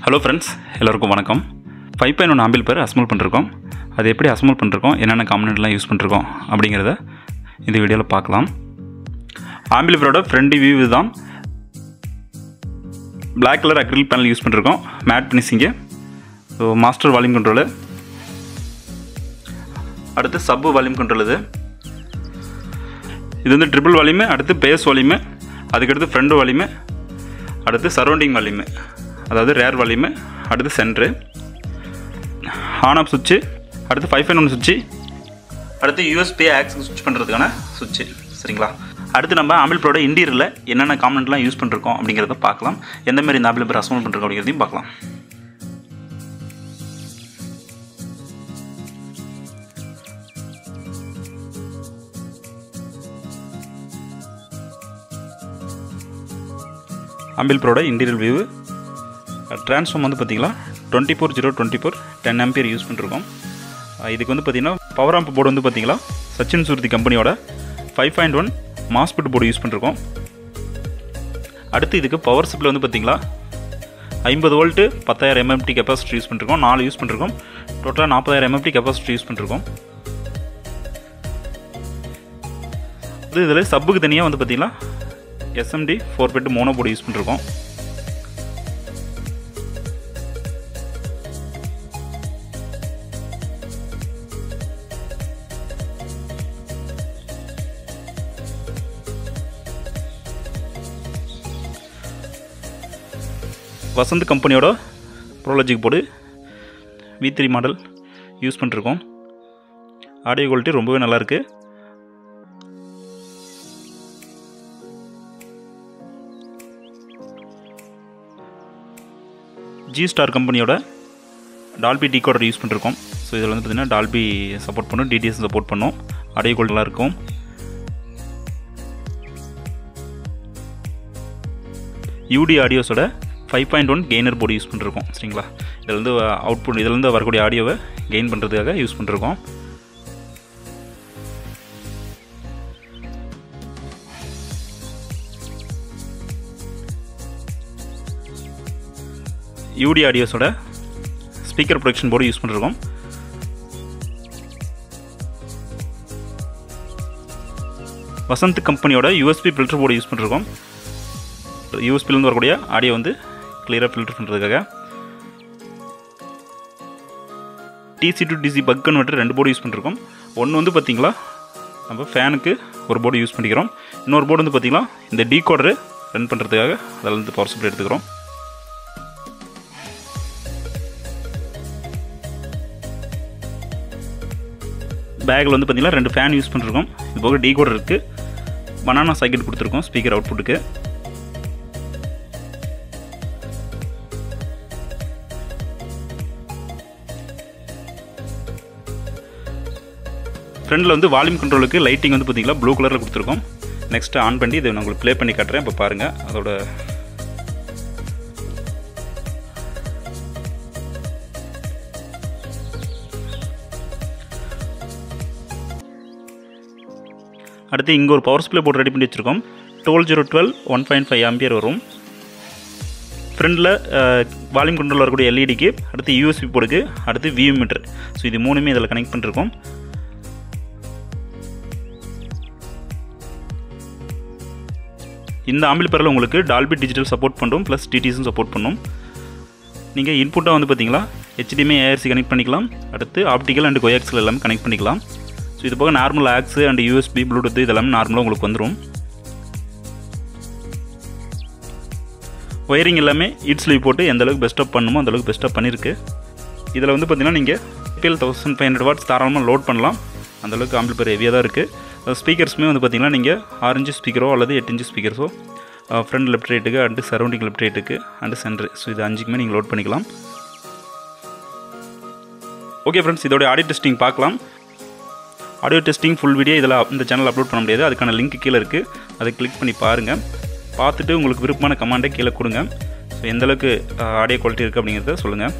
hello friends எல்லோருக்கும் வணக்கம் five point one ample பேர் அஸ்மல் பண்ணிருக்கோம் அது எப்படி அஸ்மல் பண்ணிருக்கோம் என்னென்ன காம்பனெண்ட்லாம் யூஸ் பண்ணிருக்கோம் அப்படிங்கிறத இந்த வீடியோவில் பார்க்கலாம் ஆம்பிளிஃபரோட ஃப்ரண்ட் வியூ தான் Black colour acrylic panel use பண்ணிருக்கோம் matte finishing so master volume control அடுத்து சப்பு வால்யூம் கண்ட்ரோல் இது இது வந்து ட்ரிபிள் வால்யூமு அடுத்து பேஸ் வால்யூமு அதுக்கடுத்து ஃப்ரண்ட் வால்யூமு அடுத்து சரௌண்டிங் வால்யூமு அதாவது ரேர் வால்யூமு அடுத்து சென்ட்ரு ஆன் ஆஃப் சுவிட்சு அடுத்து ஃபைவ் ஃபைன் ஒன் சுவிட்சு அடுத்து யூஎஸ்பி ஆக்சஸ் சுவிட்ச் பண்ணுறதுக்கான சுவிட்சு சரிங்களா அடுத்து நம்ம ஆம்பிள் ப்ரோட இன்டீரியரில் என்னென்ன காம்பனெண்ட்லாம் யூஸ் பண்ணிருக்கோம் அப்படிங்கிறத பார்க்கலாம் எந்த மாதிரி இந்த ஆம்பிள் ப்ரோ அசமல் பண்ணிருக்கோம் அப்படிங்கிறதையும் பார்க்கலாம் ஆம்பிள் ப்ரோட இன்டீரியல் வியூ ட்ரான்ஸ்ஃபார்ம் வந்து பார்த்தீங்களா twenty four zero twenty four ten ampere use பண்ணிருக்கோம் அஹ் இதுக்கு வந்து பார்த்தீங்கன்னா பவர் ஆம்ப் போர்டு வந்து பார்த்தீங்களா சச்சின் சூர்த்தி கம்பெனியோட five point one MOSFET board use பண்ணிருக்கோம் அடுத்து இதுக்கு பவர் சப்ளை வந்து பார்த்தீங்களா ஐம்பது வோல்ட்டு பத்தாயிரம் எம்எம்டி கெப்பாசிட்டி யூஸ் பண்ணிருக்கோம் நாலு யூஸ் பண்ணிருக்கோம் டோட்டலாக நாற்பதாயிரம் எம்எம்டி கெப்பாசிட்டி யூஸ் பண்ணிருக்கோம் இது இதில் சப்புக்கு தனியாக வந்து பார்த்தீங்கன்னா எஸ்எம்டி ஃபோர் பெட்டு மோனோ போர்டு யூஸ் பண்ணிருக்கோம் வசந்த் கம்பெனியோட ProLogic board V three model use பண்ணிருக்கோம் ஆடியோ குவாலிட்டி ரொம்பவே நல்லாயிருக்கு ஜி ஸ்டார் கம்பெனியோட டால்பி டிகோடர் யூஸ் பண்ணிருக்கோம் ஸோ இதில் வந்து பார்த்திங்கன்னா டால்பி சப்போர்ட் பண்ணும் டிடிஎஸ் சப்போர்ட் பண்ணும் ஆடியோ குவாலிட்டி நல்லா இருக்கும் யூடி ஆடியோஸோட five point one gainer board use பண்ணிருக்கோம் சரிங்களா இதில் வந்து அவுட்புட் இதிலேருந்து வரக்கூடிய ஆடியோவை கெயின் பண்ணுறதுக்காக யூஸ் பண்ணிருக்கோம் யூடி ஆடியோஸோட ஸ்பீக்கர் ப்ரொடக்ஷன் போர்டு யூஸ் பண்ணிருக்கோம் வசந்த் கம்பெனியோட யூஎஸ்பி ஃபில்டர் போர்டு யூஸ் பண்ணிருக்கோம் யூஎஸ்பிலேருந்து வரக்கூடிய ஆடியோ வந்து கிளியராக ஃபில்டர் பண்ணுறதுக்காக DC to DC buck converter ரெண்டு போர்டு யூஸ் பண்ணிருக்கோம் ஒன்று வந்து பார்த்தீங்களா நம்ம ஃபேனுக்கு ஒரு போர்டு யூஸ் பண்ணிக்கிறோம் இன்னொரு போர்டு வந்து பார்த்தீங்களா இந்த டீகோடரு ரன் பண்ணுறதுக்காக அதில் இருந்து பவர் சப்ளை எடுத்துக்கிறோம் பேக்கில் வந்து பார்த்தீங்கன்னா ரெண்டு ஃபேன் யூஸ் பண்ணிருக்கோம் இது போக டீகோடர் இருக்குது பனானா சாக்கெட் கொடுத்துருக்கோம் ஸ்பீக்கர் அவுட்புட்டுக்கு ஃப்ரண்டில் வந்து வால்யூம் கண்ட்ரோலுக்கு லைட்டிங் வந்து பார்த்தீங்களா ப்ளூ கலரில் கொடுத்துருக்கோம் நெக்ஸ்ட்டு ஆன் பண்ணி இதை நான் உங்களுக்கு ப்ளே பண்ணி காட்டுறேன் இப்போ பாருங்கள் அதோட அடுத்து இங்கே ஒரு பவர் சப்ளை போர்டு ரெடி பண்ணி வச்சுருக்கோம் twelve zero twelve one point five ampere வரும் ஃப்ரண்டில் வால்யூம் கண்ட்ரோல் வரக்கூடிய எல்இடிக்கு அடுத்து யூஎஸ்பி போர்டுக்கு அடுத்து வியூ மீட்டர் ஸோ இது மூணுமே இதில் கனெக்ட் பண்ணிருக்கோம் இந்த ஆம்பிளிபரில் உங்களுக்கு டால்பி டிஜிட்டல் சப்போர்ட் பண்ணும் ப்ளஸ் டிடிஎஸும் சப்போர்ட் பண்ணும் நீங்கள் இன்புட்டாக வந்து பார்த்தீங்களா ஹெச்டிஎம்ஐ ஏஆர்சி கனெக்ட் பண்ணிக்கலாம் அடுத்து ஆப்டிக்கல் அண்ட் கோயாக்ஸில் எல்லாமே கனெக்ட் பண்ணிக்கலாம் ஸோ இது போக normal aux and USB Bluetooth இதெல்லாமே நார்மலாக உங்களுக்கு வந்துடும் ஒயரிங் எல்லாமே இட் ஸ்லீவ் போட்டு எந்த அளவுக்கு பெஸ்ட்டாக பண்ணுமோ அந்த அளவுக்கு பெஸ்ட்டாக பண்ணியிருக்கு இதில் வந்து பார்த்தீங்கன்னா நீங்கள் பிஎல் தௌசண்ட் ஃபைவ் ஹண்ட்ரட் வாட்ஸ் தாராளமாக லோட் பண்ணலாம் அந்தளவுக்கு ஆம்பிள்பேர் ஹெவியாக தான் இருக்குது ஸ்பீக்கர்ஸுமே வந்து பார்த்தீங்கன்னா நீங்கள் ஆரஞ்சு ஸ்பீக்கரோ அல்லது எட்டு இன்ச்சு ஸ்பீக்கர்ஸோ ஃப்ரண்ட் லெஃப்ட் ரைட்டுக்கு அண்டு சரௌண்டிங் லெஃப்ட் ரைட்டுக்கு அண்டு சென்ட்ரு ஸோ இது அஞ்சுக்குமே நீங்கள் லோட் பண்ணிக்கலாம் ஓகே ஃப்ரெண்ட்ஸ் இதோட ஆடியோ டெஸ்டிங் பார்க்கலாம் ஆடியோ டெஸ்டிங் ஃபுல் வீடியோ இதில் இந்த சேனல் அப்லோட் பண்ண முடியாது அதுக்கான லிங்க் கீழே இருக்குது அதை கிளிக் பண்ணி பாருங்கள் பார்த்துட்டு உங்களுக்கு விருப்பமான கமாண்டை கீழே கொடுங்க ஸோ எந்தளவுக்கு ஆடியோ குவாலிட்டி இருக்குது அப்படிங்கிறத சொல்லுங்கள்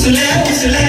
உசுல உசுல